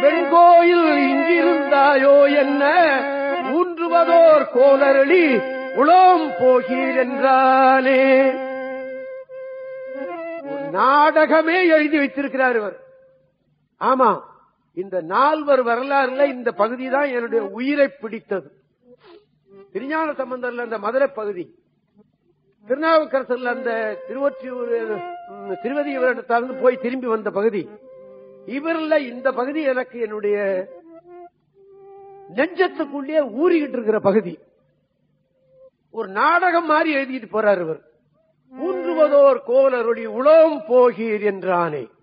வெண்கோயில் இங்கிருந்தாயோ என்ன ஊன்றுவதோர் கோலரளி உளோம் போகீர் என்றானே ஒரு நாடகமே எழுதி வைத்திருக்கிறார் இவர் ஆமா இந்த நால்வர் வரலாறுல இந்த பகுதி தான் என்னுடைய உயிரை பிடித்தது திருஞான சம்பந்தர்ல அந்த மதுரை பகுதி திருநாவுக்கரசர்ல அந்த திருவொற்றியூர் ம், திருவதி இவரிடத்தாருந்து போய் திரும்பி வந்த பகுதி இவர்ல இந்த பகுதி எனக்கு என்னுடைய நெஞ்சத்துக்குள்ளே ஊறிக்கிட்டு இருக்கிற பகுதி ஒரு நாடகம் மாதிரி எழுதிட்டு போறார் இவர் ஊன்றுவதோர் கோலருளி உளோம் போகீர் என்றானே